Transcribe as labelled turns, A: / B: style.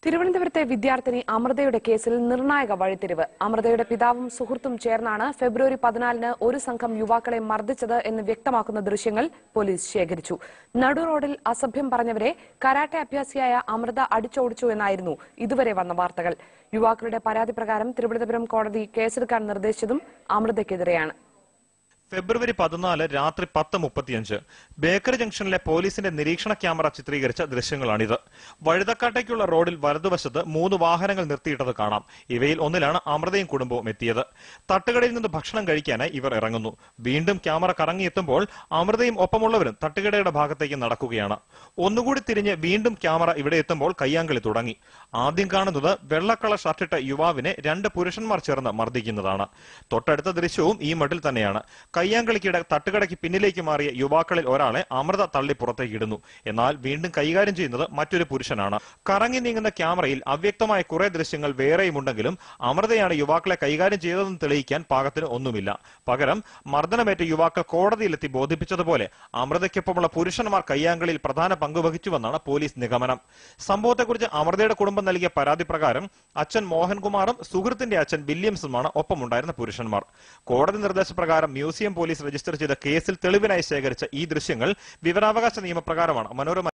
A: തിരുവനന്തപുരത്തെ വിദ്യാർത്ഥിനി അമൃതയുടെ കേസിൽ നിർണായക വഴിത്തിരിവ് അമൃതയുടെ പിതാവും സുഹൃത്തും ചേർന്നാണ് ഫെബ്രുവരി പതിനാലിന് ഒരു സംഘം യുവാക്കളെ മർദ്ദിച്ചത് എന്ന് വ്യക്തമാക്കുന്ന ദൃശ്യങ്ങൾ പോലീസ് ശേഖരിച്ചു നടു റോഡിൽ അസഭ്യം പറഞ്ഞവരെ കരാട്ടെ അഭ്യാസിയായ അമൃത അടിച്ചോടിച്ചു എന്നായിരുന്നു ഇതുവരെ വന്ന വാർത്തകൾ യുവാക്കളുടെ പരാതി പ്രകാരം തിരുവനന്തപുരം കോടതി കേസെടുക്കാൻ നിർദ്ദേശിച്ചതും അമൃതയ്ക്കെതിരെയാണ്
B: ഫെബ്രുവരി പതിനാല് രാത്രി പത്ത് മുപ്പത്തിയഞ്ച് ബേക്കറി ജംഗ്ഷനിലെ പോലീസിന്റെ നിരീക്ഷണ ക്യാമറ ചിത്രീകരിച്ച ദൃശ്യങ്ങളാണിത് വഴുതക്കാട്ടേക്കുള്ള റോഡിൽ വലതുവശത്ത് മൂന്ന് വാഹനങ്ങൾ നിർത്തിയിട്ടത് കാണാം ഇവയിൽ ഒന്നിലാണ് അമൃതയും കുടുംബവും എത്തിയത് തട്ടുകടയിൽ നിന്ന് ഭക്ഷണം കഴിക്കാനായി ഇവർ ഇറങ്ങുന്നു വീണ്ടും ക്യാമറ കറങ്ങിയെത്തുമ്പോൾ അമൃതയും ഒപ്പമുള്ളവരും തട്ടുകടയുടെ ഭാഗത്തേക്ക് നടക്കുകയാണ് ഒന്നുകൂടി തിരിഞ്ഞ് വീണ്ടും ക്യാമറ ഇവിടെ എത്തുമ്പോൾ കയ്യാങ്കളി തുടങ്ങി ആദ്യം കാണുന്നത് വെള്ളക്കള ഷർട്ടിട്ട യുവാവിനെ രണ്ട് പുരുഷന്മാർ ചേർന്ന് മർദ്ദിക്കുന്നതാണ് തൊട്ടടുത്ത ദൃശ്യവും ഈ മട്ടിൽ തന്നെയാണ് കയ്യാങ്കളിക്കിടെ തട്ടുകടയ്ക്ക് പിന്നിലേക്ക് മാറിയ യുവാക്കളിൽ ഒരാളെ അമൃത തള്ളി പുറത്തേക്ക് ഇടുന്നു എന്നാൽ വീണ്ടും കൈകാര്യം ചെയ്യുന്നത് മറ്റൊരു പുരുഷനാണ് കറങ്ങി നീങ്ങുന്ന ക്യാമറയിൽ അവ്യക്തമായ കുറെ ദൃശ്യങ്ങൾ വേറെയുമുണ്ടെങ്കിലും അമൃതയാണ് യുവാക്കളെ കൈകാര്യം ചെയ്തതെന്ന് തെളിയിക്കാൻ പാകത്തിന് ഒന്നുമില്ല പകരം മർദ്ദനമേറ്റ യുവാക്കൾ കോടതിയിലെത്തി ബോധിപ്പിച്ചതുപോലെ അമൃതയ്ക്കൊപ്പമുള്ള പുരുഷന്മാർ കയ്യാങ്കളിയിൽ പ്രധാന പങ്ക് വഹിച്ചുവെന്നാണ് പോലീസ് നിഗമനം സംഭവത്തെക്കുറിച്ച് അമൃതയുടെ കുടുംബം നൽകിയ പരാതി പ്രകാരം അച്ഛൻ മോഹൻകുമാറും സുഹൃത്തിന്റെ അച്ഛൻ വില്യംസുമാണ് ഒപ്പമുണ്ടായിരുന്ന പുരുഷന്മാർ കോടതി നിർദ്ദേശപ്രകാരം മ്യൂസിയം പോലീസ് രജിസ്റ്റർ ചെയ്ത കേസിൽ തെളിവിനായി ശേഖരിച്ച ഈ ദൃശ്യങ്ങൾ വിവരാവകാശ നിയമപ്രകാരമാണ് മനോരമ